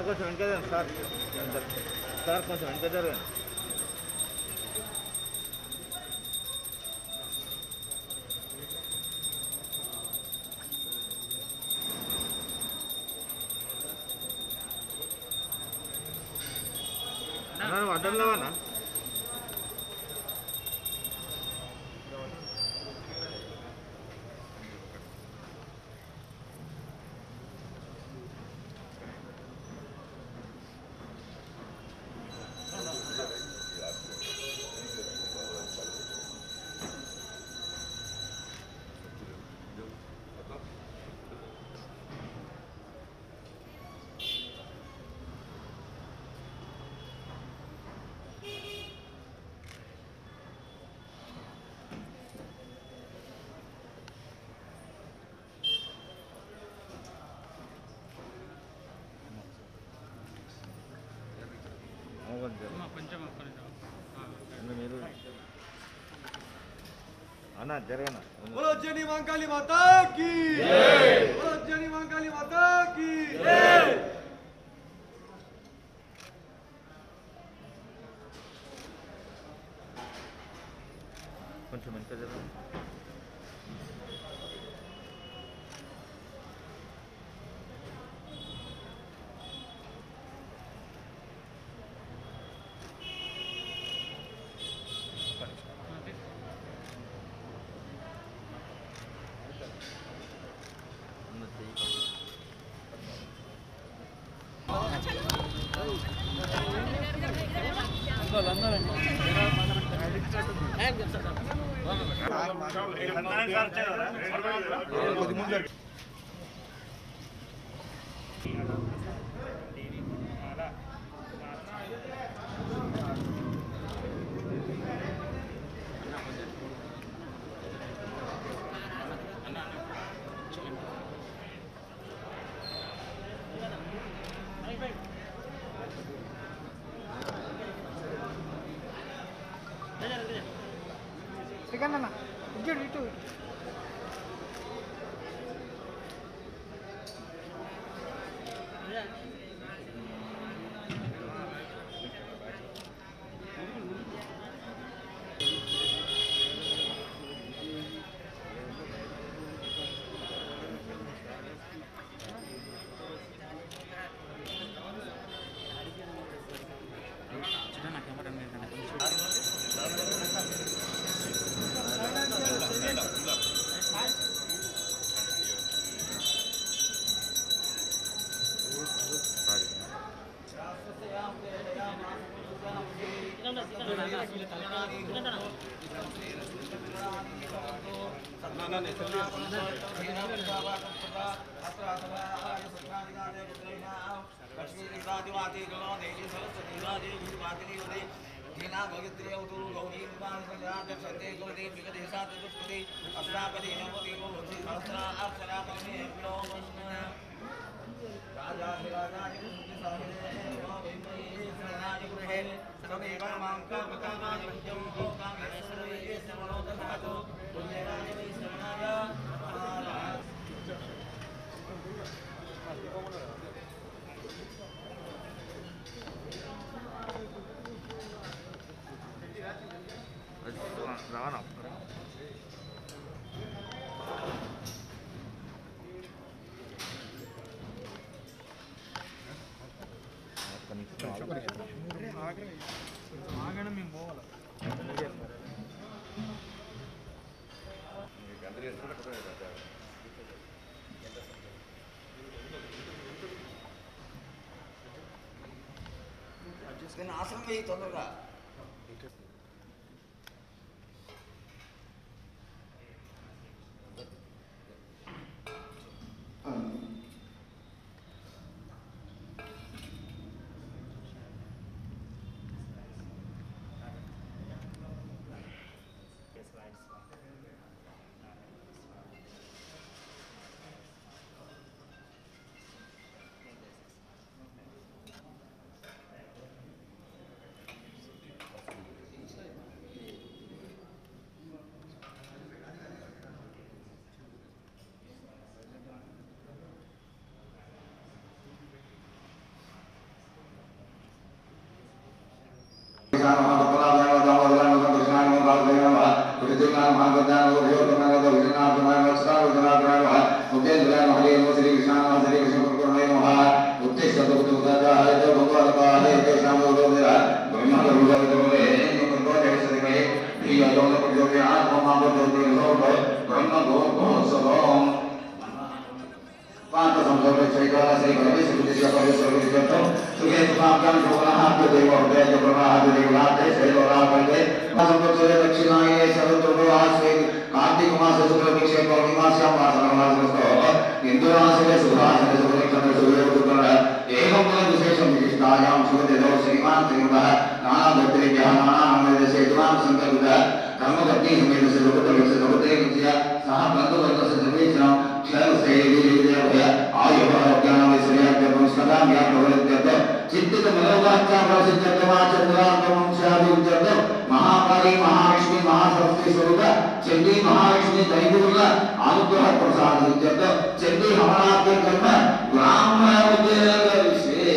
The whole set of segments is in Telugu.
కొంచెం వెనక జరగండి సార్ సార్ కొంచెం వెనక జరగండి అన్నా నువ్వు అడ్డం లేవన్నా కొంచెం ఒక్క నిమిషం. ఆ, మీరు అన్న జరగనా बोलो जनी महाकाली माता की बोलो जनी महाकाली माता की కొంచెం వెనక జరగండి ఓకే. అన్న చెయ్యి శ్రీకాంత్ అన్న ఇటు ఇటు సారీ అది రానా ఒక్క నిమిషం ఆగు. ఆగడం మేము పోవాలి ఆశ్రమం వేయి తొందరగా మహాకాళి మహాలక్ష్మి మహాసరస్వతి స్వరూప చండీ మహాలక్ష్మి దైవుల అనుగ్రహ ప్రసాదించత చండీ హవనాథ్య కర్మ బ్రాహ్మణ ఉద్యోగ విషే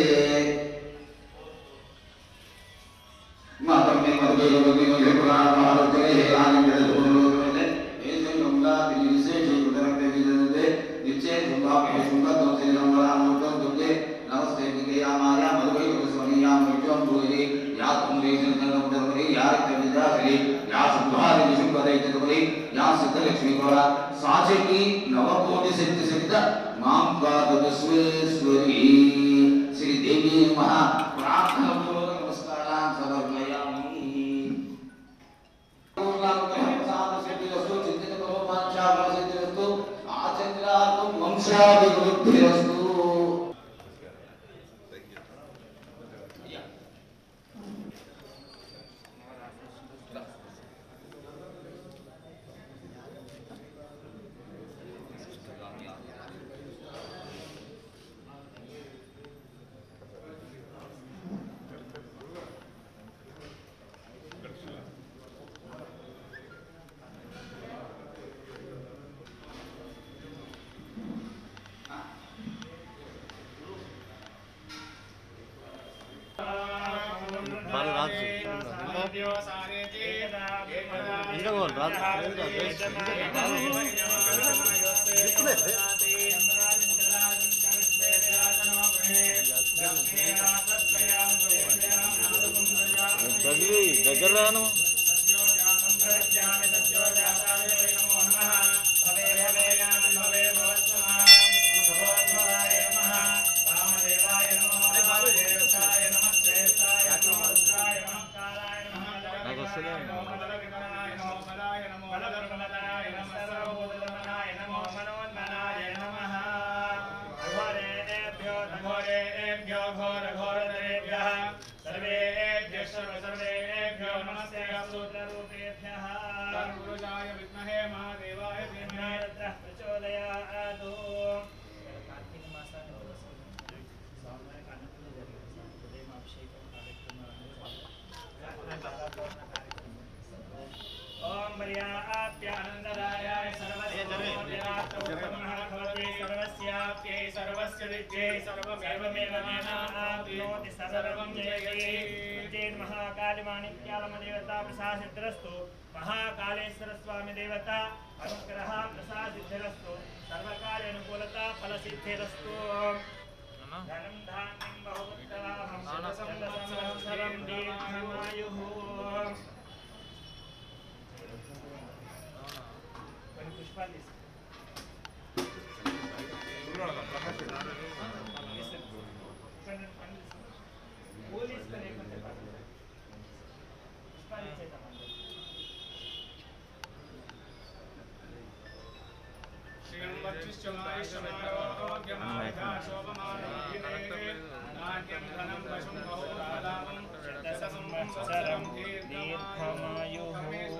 మాతం మే మధుర భక్తి మే పురాణ మహారతే హే ఆనంద ధోలోకమే ఏజం గంగా దిలి విశేష ఉదరతే విజనతే నిత్యే సుభా మే సుభ దోతే నమర అనుతం దుకే నమస్తే కే యామాయ మధురై స్వనియా మిజం భూరి యా తుమ్ రేజన్ కనముదరి యా కవిదాసరి యా సుభారి విశుభదై తదరి యా సిద్ధలక్ష్మి కోర సాచకి నవకోటి శక్తి సిద్ధ మాం పాదస్వేశ్వరి శ్రీ దేవి మహా ప్రార్థన పూర్వక నమస్కారాన్ సమర్పయామి వంశాభివృద్ధిరస్తు బాగా రాజు ఇంకా పోను, రాజు చదివి దగ్గర రాను నాకు వస్తలే ओम मर्याप्यानंददायाय सर्वस्याप्यै सर्वस्याप्यै सर्वस्य विद्यै सर्वमेव नानाप्नोति सर्वं जयते जैन महाकाली माणिक्यालम देवता प्रसादिद्रस्तु महाकालेश्वर स्वामी देवता अनुग्रह प्रसादिद्रस्तु सर्वकार्य अनुकूलता फल सिद्धिरस्तु धनं धान्यं बहुपुत्रलाभं संवत्सरं दीर्घमायुः కొన్ని పుష్పాలు తీసుకో. కొన్ని పండ్లు తీసుకో. పూలు తీసుకొని లేకుంటే పర్లేదు. పుష్పాలు ఇచ్చేద్దాం అందరూ. సంవత్సరం దీర్ఘమాయుః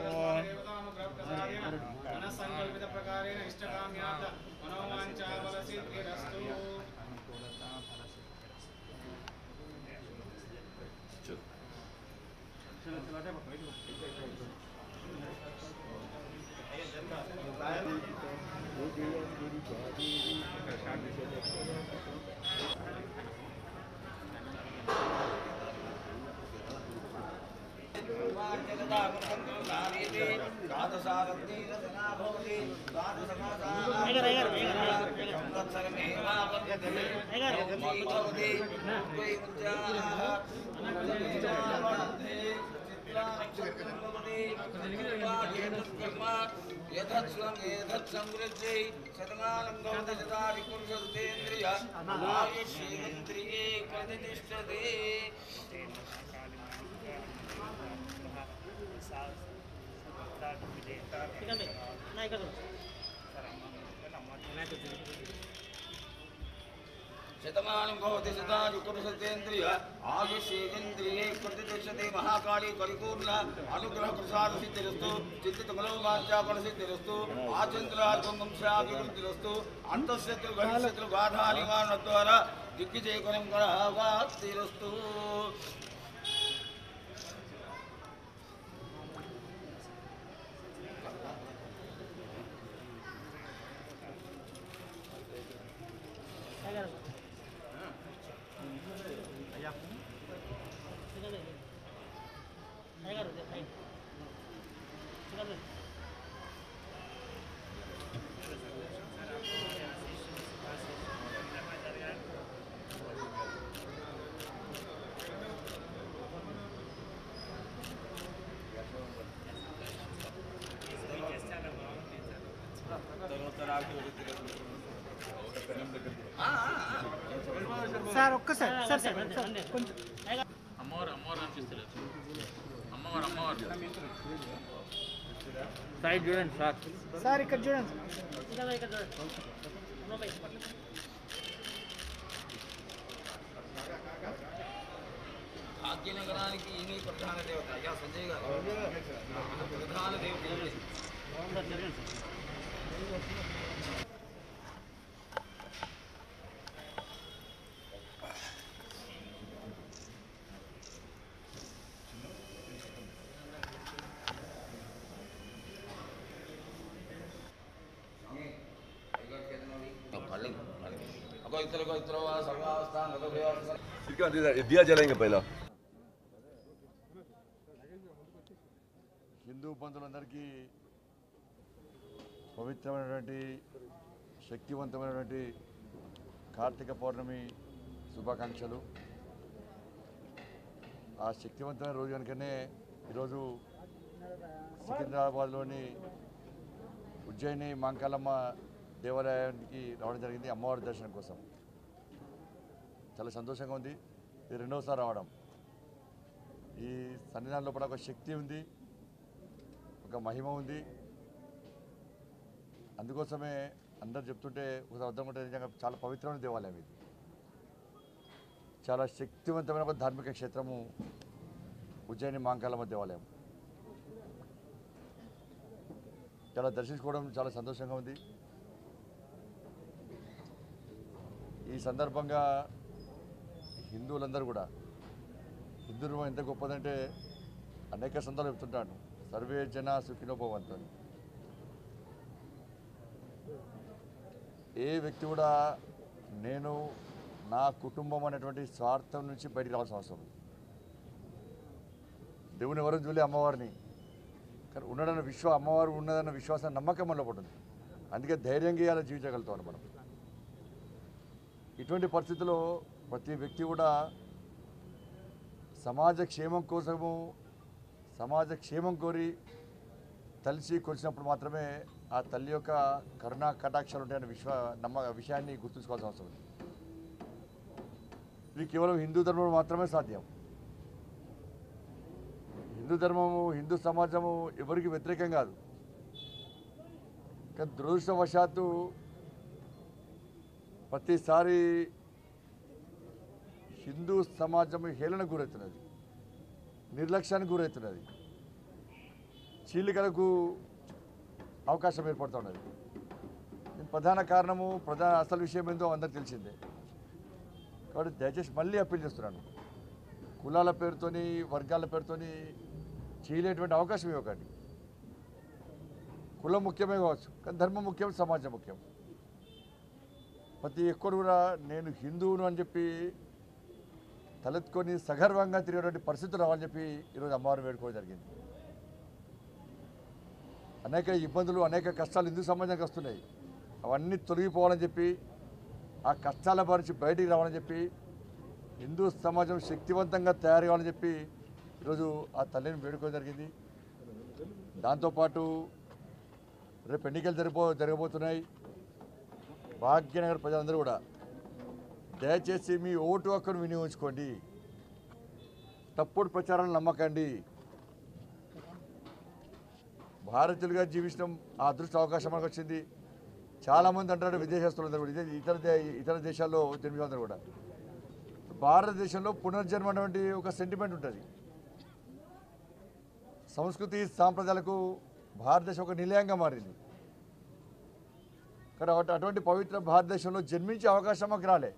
మనస్సంకల్పిత ప్రకారేణ ఇష్టకామ్యాత మనోవాంఛాబల సిద్ధిరస్తు శ్రీ యథత్స్వం యథత్సమృద్ధి శతమానం భవతి శతాది పురుషేంద్రియ ఆయుష్యేంద్రియే ప్రతిష్టతే శతమానం భవతి శతాది పురుషేంద్రియ ఆయుష్యేంద్రియే ప్రతిష్టతే మహాకాళీ పరిపూర్ణ అనుగ్రహ ప్రసాద సిద్ధిరస్తు చిత్తిత మనోవాంఛాపన సిద్ధిరస్తు ఆచంద్రాల్పం వంశాభివృద్ధిరస్తు అంతఃశత్రు బహిశత్రు బాధా నివారణ ద్వారా దిగ్విజయకరం గణవాప్తిరస్తు సార్ ఒక్కసారి సార్ సార్ సార్ కొంచెం సైడ్ చూడండి సార్ సార్ ఇక్కడ చూడండి భాగ్యనగరానికి ఈయన ప్రధాన దేవత అయ్యా సంజయ్ గారు మన ప్రధాన దేవత ఈయనే. అగో ఇతరులకు ఇతరు సర్వావస్థ నగవ్యవస్థ श्रीकांत इधर दिया जलाएंगे पहला హిందూ బంధువులందరికీ పవిత్రమైనటువంటి శక్తివంతమైనటువంటి కార్తీక పౌర్ణమి శుభాకాంక్షలు ఆ శక్తివంతమైన రోజు కనుకనే ఈరోజు సికింద్రాబాద్లోని ఉజ్జయిని మాంకాలమ్మ దేవాలయానికి రావడం జరిగింది అమ్మవారి దర్శనం కోసం చాలా సంతోషంగా ఉంది ఇది రెండవసారి రావడం ఈ సన్నిధానం లోపల ఒక శక్తి ఉంది ఒక మహిమ ఉంది అందుకోసమే అందరు చెప్తుంటే ఒకసారి అర్థం ఉంటే నిజంగా చాలా పవిత్రమైన దేవాలయం ఇది చాలా శక్తివంతమైన ఒక ధార్మిక క్షేత్రము ఉజ్జయిని మాంకాలమ్మ దేవాలయం చాలా దర్శించుకోవడం చాలా సంతోషంగా ఉంది ఈ సందర్భంగా హిందువులందరూ కూడా హిందూ ధర్మం ఎంత గొప్పదంటే అనేక సందర్భాలు చెప్తుంటాను సర్వే జన సుఖినోభవంతు అని ఏ వ్యక్తి కూడా నేను నా కుటుంబం అనేటువంటి స్వార్థం నుంచి బయటికి రావాల్సిన అవసరం ఉంది. దేవుని ఎవరు చూలే అమ్మవారిని కానీ ఉండడన్న విశ్వ అమ్మవారు ఉన్నదన్న విశ్వాసం నమ్మకం మనలో పడుతుంది అందుకే ధైర్యంగా ఇవాళ జీవించగలుగుతాం మనం ఇటువంటి పరిస్థితుల్లో ప్రతి వ్యక్తి కూడా సమాజ క్షేమం కోసము సమాజ క్షేమం కోరి తలిసి కొలిచినప్పుడు మాత్రమే ఆ తల్లి యొక్క కరుణా కటాక్షాలు ఉంటాయన్న విశ్వ నమ్మ విషయాన్ని గుర్తుంచుకోవాల్సిన అవసరం ఉంది ఇది కేవలం హిందూ ధర్మం మాత్రమే సాధ్యం హిందూ ధర్మము హిందూ సమాజము ఎవరికి వ్యతిరేకం కాదు కానీ దురదృష్టవశాత్తు ప్రతిసారి హిందూ సమాజం హేళనకు గురవుతున్నది నిర్లక్ష్యానికి గురవుతున్నది చీలికలకు అవకాశం ఏర్పడుతున్నది దీని ప్రధాన కారణము ప్రధాన అసలు విషయం ఏందో అందరికి తెలిసిందే కాబట్టి దయచేసి మళ్ళీ అప్పీల్ చేస్తున్నాను కులాల పేరుతోని వర్గాల పేరుతోని చేయలేటువంటి అవకాశం ఇవ్వకండి కులం ముఖ్యమే కావచ్చు కానీ ధర్మం ముఖ్యం సమాజం ముఖ్యం ప్రతి ఒక్కరు కూడా నేను హిందువును అని చెప్పి తలెత్తుకొని సగర్వంగా తిరిగేటువంటి పరిస్థితులు రావాలని చెప్పి ఈరోజు అమ్మవారిని వేడుకోవడం జరిగింది అనేక ఇబ్బందులు అనేక కష్టాలు హిందూ సమాజానికి వస్తున్నాయి అవన్నీ తొలగిపోవాలని చెప్పి ఆ కష్టాల పరిచి బయటికి రావాలని చెప్పి హిందూ సమాజం శక్తివంతంగా తయారు కావాలని చెప్పి ఈరోజు ఆ తల్లిని వేడుకోవడం జరిగింది దాంతోపాటు రేపు ఎన్నికలు జరిపో జరగబోతున్నాయి భాగ్యనగర్ ప్రజలందరూ కూడా దయచేసి మీ ఓటు హక్కును వినియోగించుకోండి తప్పుడు ప్రచారాలను నమ్మకండి భారతీయులుగా జీవించడం ఆ అదృష్ట అవకాశం మనకు వచ్చింది చాలామంది అంటారు విదేశస్తులందరూ కూడా ఇదే ఇతర దే- ఇతర దేశాల్లో జన్మించాలందరూ కూడా భారతదేశంలో పునర్జన్మ అనేటువంటి ఒక సెంటిమెంట్ ఉంటుంది సంస్కృతి సాంప్రదాయాలకు భారతదేశం ఒక నిలయంగా మారింది కాబట్టి అటువంటి పవిత్ర భారతదేశంలో జన్మించే అవకాశం మాకు రాలే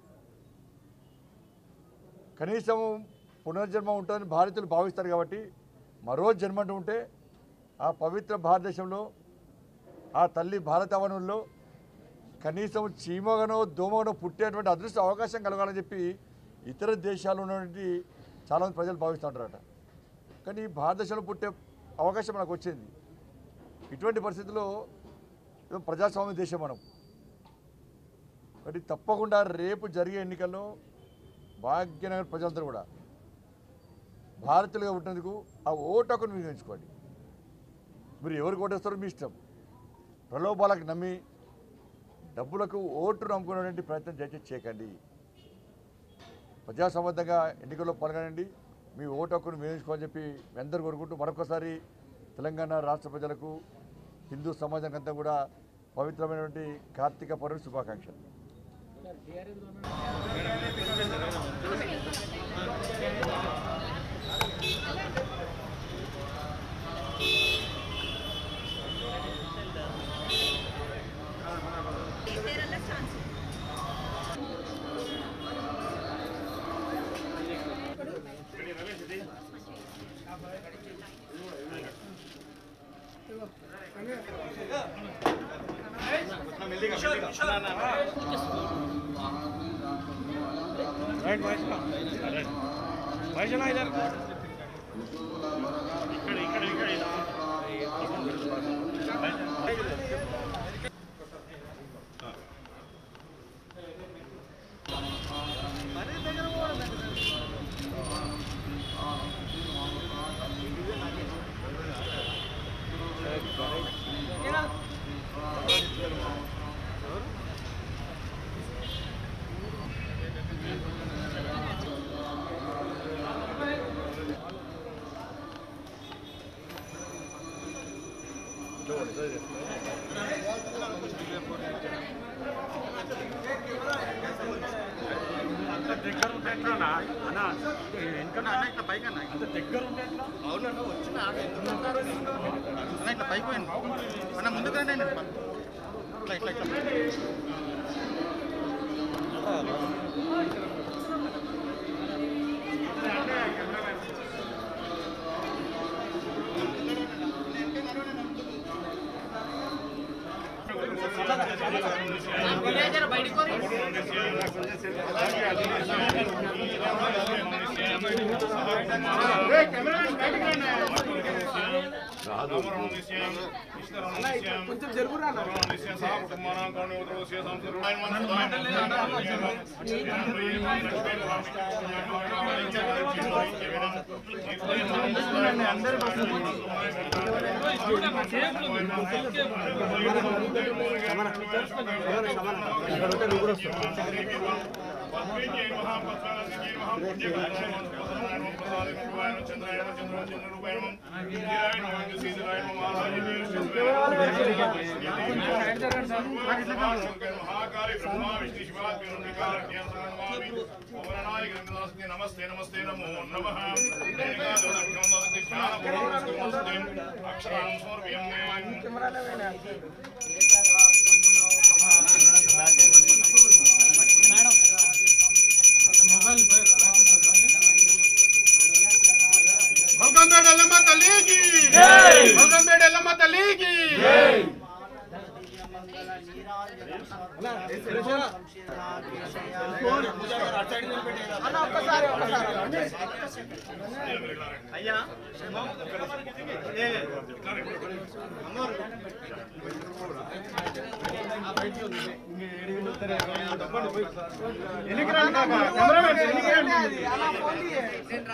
కనీసం పునర్జన్మ ఉంటుందని భారతీయులు భావిస్తారు కాబట్టి మరో జన్మ అంటూ ఉంటే ఆ పవిత్ర భారతదేశంలో ఆ తల్లి భారతవనంలో కనీసం చీమగనో దోమగనో పుట్టేటువంటి అదృష్ట అవకాశం కలగాలని చెప్పి ఇతర దేశాల్లో ఉన్నటువంటి చాలామంది ప్రజలు భావిస్తుంటారట కానీ ఈ భారతదేశంలో పుట్టే అవకాశం మనకు వచ్చింది ఇటువంటి పరిస్థితుల్లో ఏదో ప్రజాస్వామ్య దేశం మనం కాబట్టి తప్పకుండా రేపు జరిగే ఎన్నికల్లో భాగ్యనగర్ ప్రజలందరూ కూడా భారతీయులుగా పుట్టినందుకు ఆ ఓటు హక్కును వినియోగించుకోండి మీరు ఎవరికి ఓటేస్తారో మీ ఇష్టం ప్రలోభాలకు నమ్మి డబ్బులకు ఓటు నమ్ముకునేటువంటి ప్రయత్నం దయచేసి చేయకండి ప్రజాసంబద్ధంగా ఎన్నికల్లో పాల్గొనండి మీ ఓటు హక్కును వినియోగించుకోవాలని చెప్పి మీ అందరూ కోరుకుంటూ మరొకసారి తెలంగాణ రాష్ట్ర ప్రజలకు హిందూ సమాజానికి అంతా కూడా పవిత్రమైనటువంటి కార్తీక పౌర్ణమి శుభాకాంక్షలు ఇక్కడ ఇక్కడ ఇక్కడ కొంచెం జరుగురా నమస్తే నమస్తే నమో నమ అక్షరం సమర్పయం మల్కంపేట ఎల్లమ్మ తల్లికి మల్కంపేట ఎల్లమ్మ తల్లికి అన్న ఒక్కసారి ఒక్కసారి అయ్యా అలా ఫోన్ తీయే.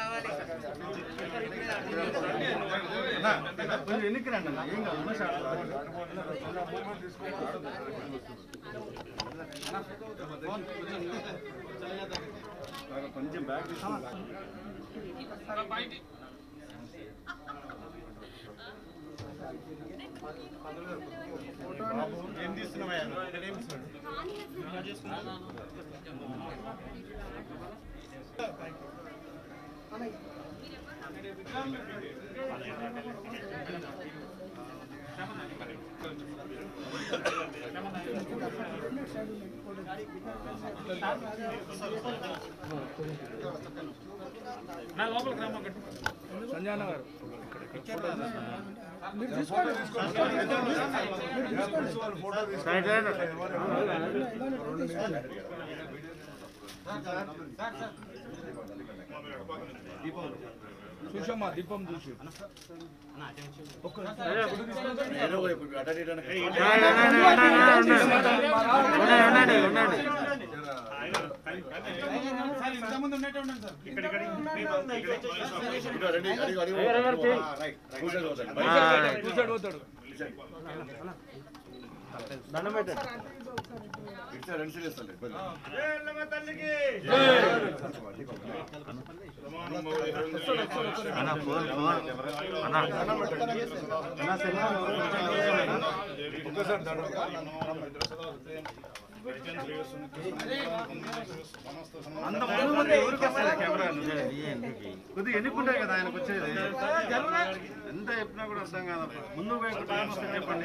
కొద్దిగా ఎన్నికుంటాయి కదా ఆయనకు వచ్చేది ఎంత చెప్పినా కూడా అర్థం కాదు ముందు పోయి ఒక టైం వస్తే చెప్పండి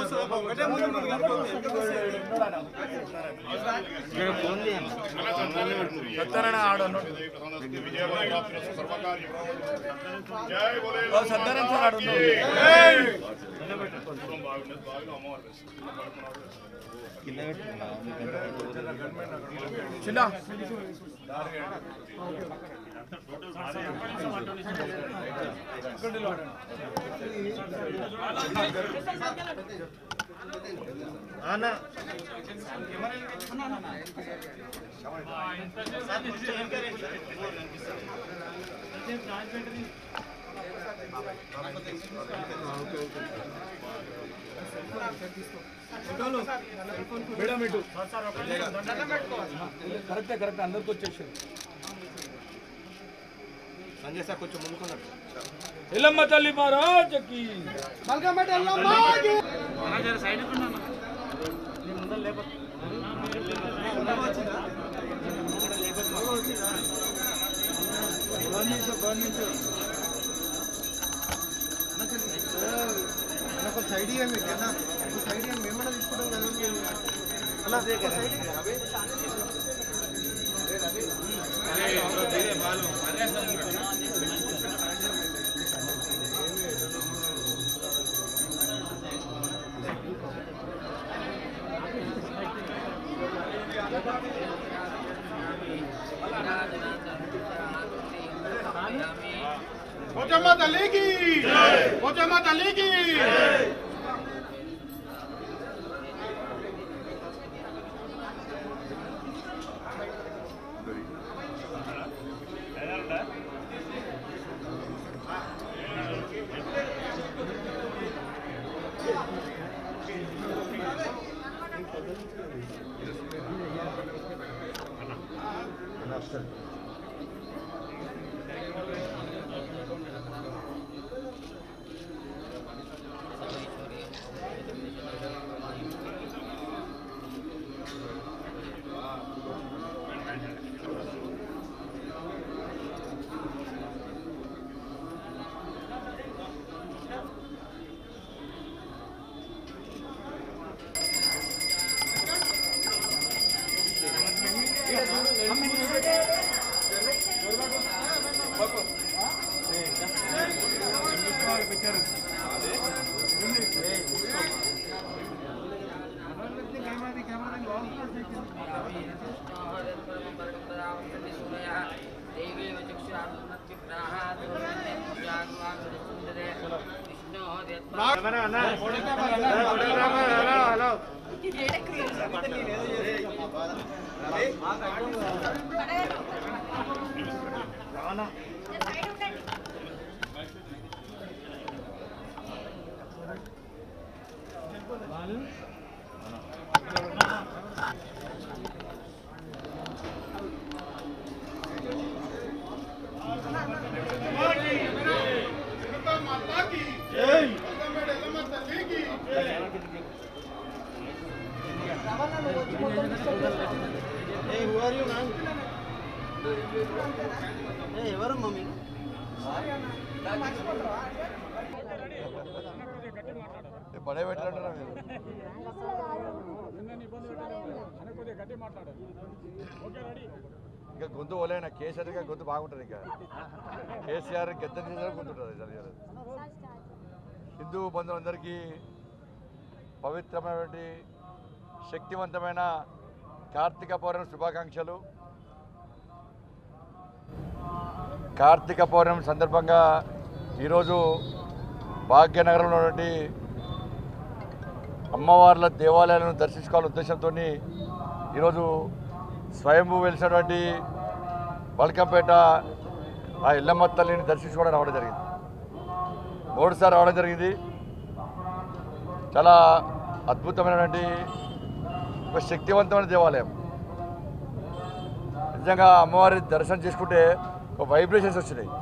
జై బోలే అన్న ఎల్లమ్మ తల్లి మహారాజకి మల్కమేట ఎల్లమ్మకి. సైడ్ ఇవ్వండి అన్న సైడ్ ఇవ్వండి మేము కూడా తీసుకుంటాం కదా అన్న సైడ్ పోచమ్మ తల్లికి పోచమ్మ తల్లికి కెమెరా కెమెరా బాగుంటుంది జనతా మాతాకి జై కొత్తమేడ ఎల్లమ్మ తల్లికి ఎవరు మమ్మీ పడే పెట్టారంటారా మీరు ఇంకా గొంతు ఓలేనా కేసీఆర్ ఇంకా గొంతు బాగుంటుంది ఇంకా కేసీఆర్ గెద్ద తీసారు గొంతు ఉంటుంది జరిగేది హిందూ బంధువులందరికీ పవిత్రమైనటువంటి శక్తివంతమైన కార్తీక పౌర్ణమి శుభాకాంక్షలు కార్తీక పౌర్ణమి సందర్భంగా ఈరోజు భాగ్యనగరంలో ఉన్నటువంటి అమ్మవార్ల దేవాలయాలను దర్శించుకోవాలనే ఉద్దేశంతో ఈరోజు స్వయంభూ వెలిసినటువంటి బల్కంపేట ఆ ఇల్లమ్మ తల్లిని దర్శించుకోవడం రావడం జరిగింది మూడుసారి రావడం జరిగింది చాలా అద్భుతమైనటువంటి ఒక శక్తివంతమైన దేవాలయం నిజంగా అమ్మవారి దర్శనం చేసుకుంటే ఒక వైబ్రేషన్స్ వచ్చినాయి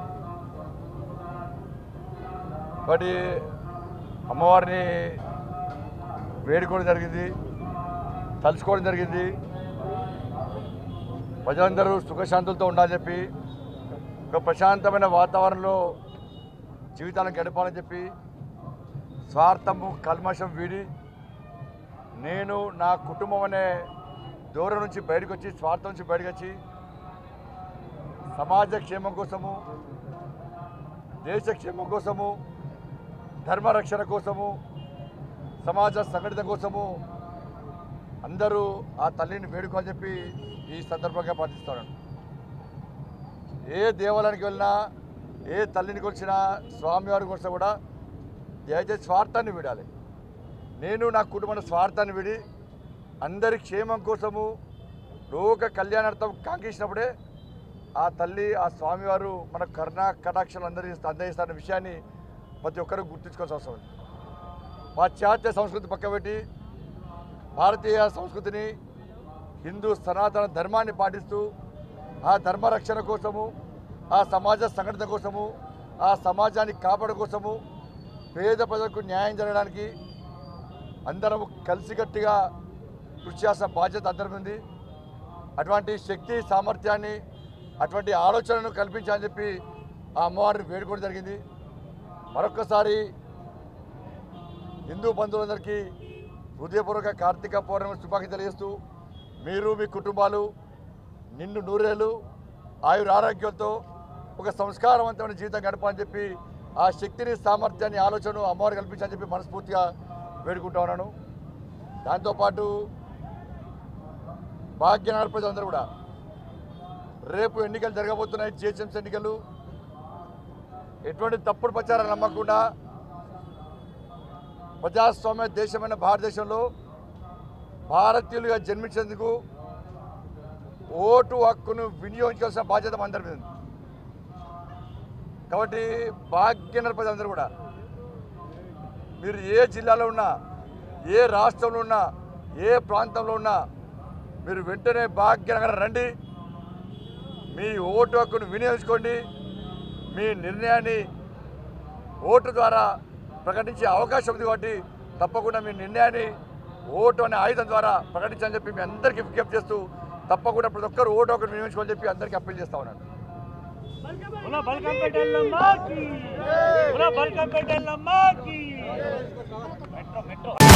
కాబట్టి అమ్మవారిని వేడుకోవడం జరిగింది తలుచుకోవడం జరిగింది ప్రజలందరూ సుఖశాంతులతో ఉండాలని చెప్పి ఒక ప్రశాంతమైన వాతావరణంలో జీవితాలను గడపాలని చెప్పి స్వార్థము కల్మషం వీడి నేను నా కుటుంబం అనే దూరం నుంచి బయటకు వచ్చి స్వార్థం నుంచి బయటకు వచ్చి సమాజ క్షేమం కోసము దేశ క్షేమం కోసము ధర్మరక్షణ కోసము సమాజ సంఘటన కోసము అందరూ ఆ తల్లిని వేడుకోని చెప్పి ఈ సందర్భంగా ప్రార్థిస్తున్నాను ఏ దేవాలయానికి వెళ్ళినా ఏ తల్లిని కొలిచినా స్వామివారి కోసం కూడా దయచేసి స్వార్థాన్ని విడాలి నేను నా కుటుంబం స్వార్థాన్ని విడి అందరి క్షేమం కోసము లోక కళ్యాణార్థం కాంక్షించినప్పుడే ఆ తల్లి ఆ స్వామివారు మన కరుణా కటాక్షలు అందరి అందజేస్తున్న విషయాన్ని ప్రతి ఒక్కరూ గుర్తుంచుకోవాల్సిన అవసరం ఉంది పాశ్చాత్య సంస్కృతి పక్కబెట్టి భారతీయ సంస్కృతిని హిందూ సనాతన ధర్మాన్ని పాటిస్తూ ఆ ధర్మ రక్షణ కోసము ఆ సమాజ సంఘటన కోసము ఆ సమాజాన్ని కాపాడ కోసము పేద ప్రజలకు న్యాయం జరగడానికి అందరం కలిసికట్టుగా కృషి చేసిన బాధ్యత అందరం ఉంది అటువంటి శక్తి సామర్థ్యాన్ని అటువంటి ఆలోచనను కల్పించాలని చెప్పి ఆ అమ్మవారిని వేడుకోవడం జరిగింది మరొక్కసారి హిందూ బంధువులందరికీ హృదయపూర్వక కార్తీక పౌర్ణమి శుభాకాంక్షలు తెలియజేస్తూ మీరు మీ కుటుంబాలు నిన్ను నూరేళ్ళు ఆయుర ఆరోగ్యంతో ఒక సంస్కారవంతమైన జీవితం గడపాలని చెప్పి ఆ శక్తిని సామర్థ్యాన్ని ఆలోచనను అమ్మవారు కల్పించాలని చెప్పి మనస్ఫూర్తిగా వేడుకుంటా ఉన్నాను దాంతోపాటు భాగ్యనగర ప్రజలందరూ కూడా రేపు ఎన్నికలు జరగబోతున్నాయి జిహెచ్ఎంసీ ఎన్నికలు ఎటువంటి తప్పుడు ప్రచారాలు నమ్మకుండా ప్రజాస్వామ్య దేశమైన భారతదేశంలో భారతీయులుగా జన్మించేందుకు ఓటు హక్కును వినియోగించాల్సిన బాధ్యత మనందరి మీద ఉంది కాబట్టి భాగ్యనగర ప్రజలందరూ కూడా మీరు ఏ జిల్లాలో ఉన్నా ఏ రాష్ట్రంలో ఉన్నా ఏ ప్రాంతంలో ఉన్నా మీరు వెంటనే భాగ్యనగరం రండి మీ ఓటు హక్కును వినియోగించుకోండి మీ నిర్ణయాన్ని ఓటు ద్వారా ప్రకటించే అవకాశం ఉంది కాబట్టి తప్పకుండా మీ నిర్ణయాన్ని ఓటు అనే ఆయుధం ద్వారా ప్రకటించని చెప్పి మీ అందరికీ విజ్ఞప్తి చేస్తూ తప్పకుండా ప్రతి ఒక్కరు ఓటు హక్కును వినియోగించుకోని చెప్పి అందరికీ అప్పీల్ చేస్తా ఉన్నాను बोला बलकमपेट अल्लम्मा की बोला बलकमपेट अल्लम्मा की मेट्रो मेट्रो